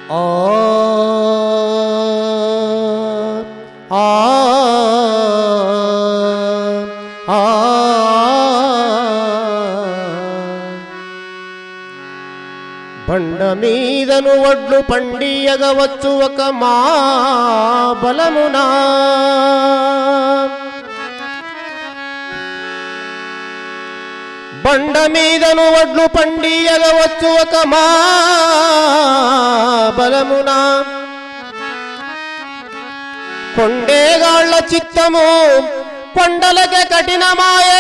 ఆ ఆ ఆ బండ మీదను వడ్లు పండియగవచ్చు ఒక మా బలమునా బండ మీదను వడ్లు పండియగవచ్చు ఒక మా బలమునా కొండేగాళ్ళ చిత్తము కొండలకే కఠినమాయే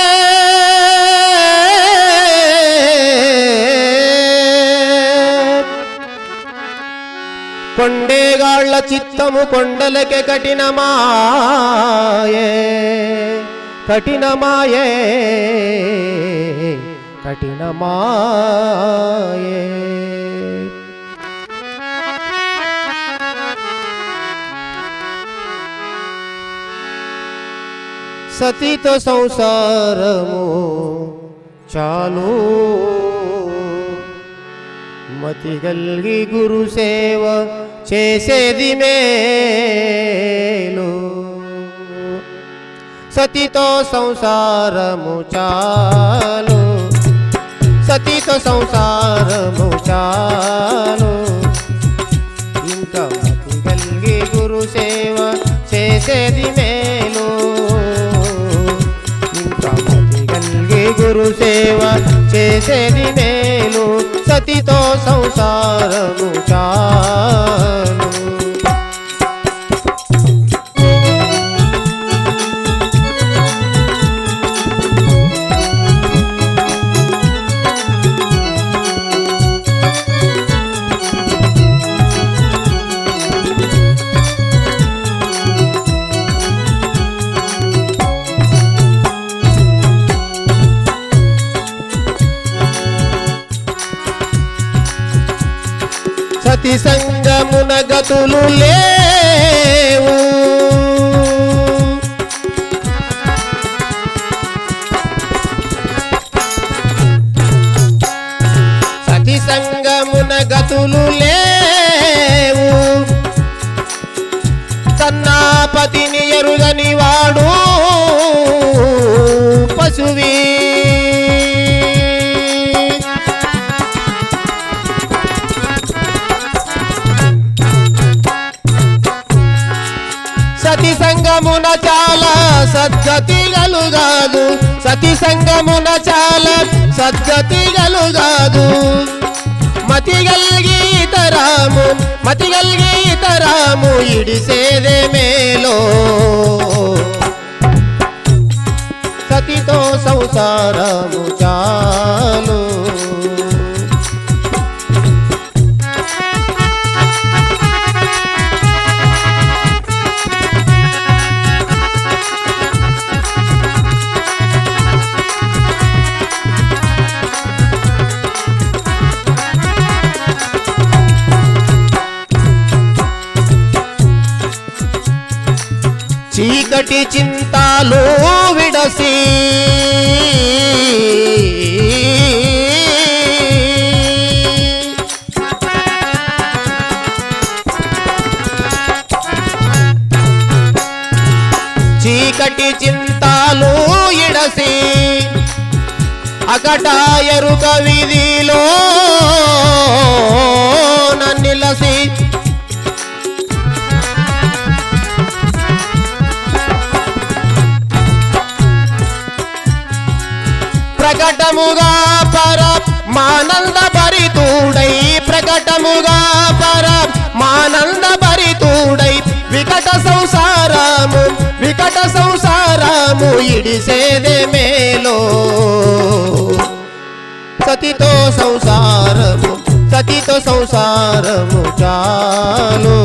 కొండేగాళ్ళ చిత్తము కొండలకే కఠినమాయే కఠినమాయే కఠినమాయే సతితో సంసారము చాలు మతి గల్గి గురు సేవ చేసేది మేలు సతితో సంసారము చాలు సతితో సంసారము చాలు ఇంకా మతి గల్గి గురు సేవ చేసేది మేలు ఇంకా మతి గల్గి గురు సేవ చేసేది మేలు సతితో సంసారము చాలు సతి సంగమున గతులు లేవు సతి సంగమున గతులు లేవు కన్నాపతిని ఎరుగని వాడు పశువీ సతి సంగమున చాలా సద్గతి గలుగాదు సతి సంగమున చాలా సద్గతి గలుగాదు మతి గల్గి తరాము మతి గల్గి తరాము ఇడిసేదే మేలో సతితో సంసారము చాలు చీకటి చింతాలు విడసి చీకటి చింతాలు ఇడసి అకట ఎరుక వీధిలో నన్నిలసి ప్రకటముగా పర మానంద భరితుడై ప్రకటముగా పర మానంద భరితుడై వికట సంసారము వికట సంసారము ఇడిసేదే మేలో సతితో సంసారము సతితో సంసారము చాలు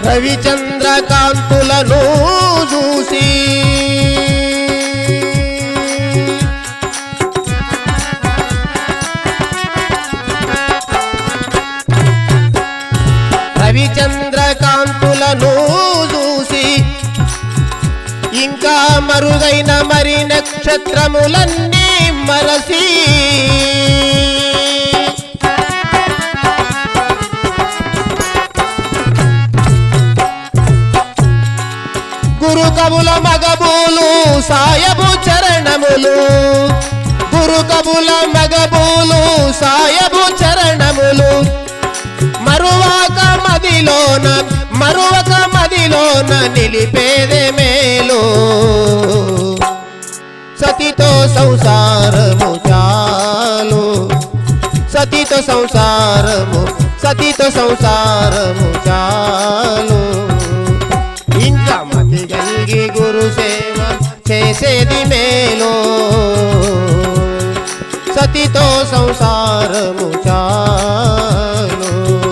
రవిచంద్ర కాంతులను చూసి రవిచంద్ర కాంతులను చూసి ఇంకా మరుగైన మరి నక్షత్రములన్నీ మరసి గురు కబుల మగబూలు సాయబు చరణములు గురు కబుల మగబూలు సాయబు చరణములు మరువక మదిలోన మరువక మదిలోన నిలిపేదే మేలు సతితో సంసారము చాలు సతితో సంసారము సతితో సంసారము చాలు ఇంకా మతి కలిగి గురు సేవ చేసేది మేలు సతితో సంసారము చాలు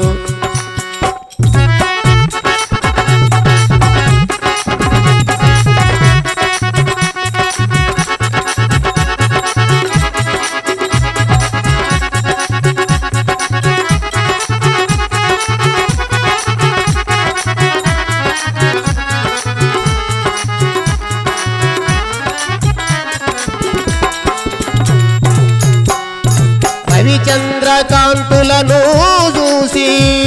రవిచంద్ర కాంతులను చూసి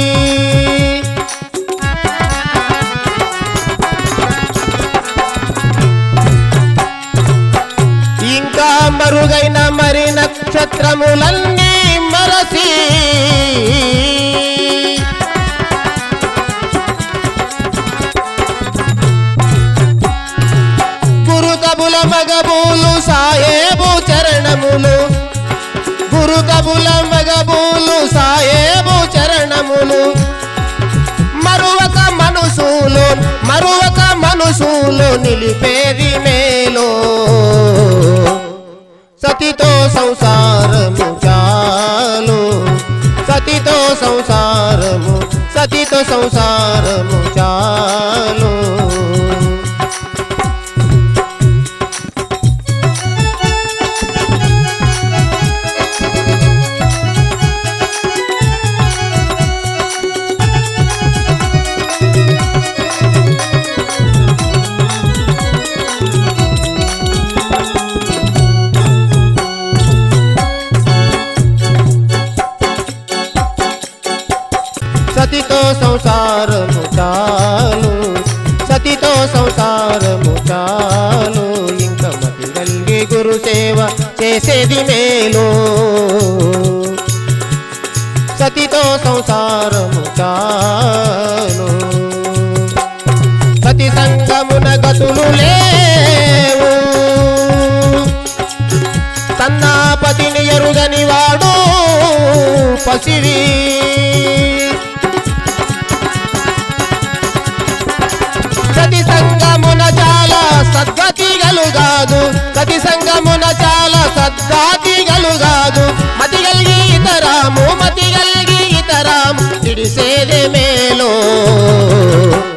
ఇంకా మరుగైన మరి నక్షత్రములన్నీ మరసి గురు కబుల మగబూలు సాయేబు చరణములు గురు కబుల మగబూలు సాయేబు చరణములు మరువక మనసులో మరువక మనసులో నిలిపేది మేలో సతితో సంసారము చాలు సతితో సంసారము సతితో సంసారము చాలు సతితో సంసారము చాలు సతితో సంసారము చాలు ఇంకా మతి కలిగి గురు సేవ చేసేది మేలు సతితో సంసారము చాలు సతి సంగమున గతులు లేవు తన్నాపతిని ఎరుగని వాడు పసివి సతి సంగమున చాలా సద్గతి గలుగాదు సతి సంగమున చాలా సద్గతి గలుగాదు మతి గలిగి ఇతరాము మతి గలిగి ఇతరాము ఇడిసేదే మేలో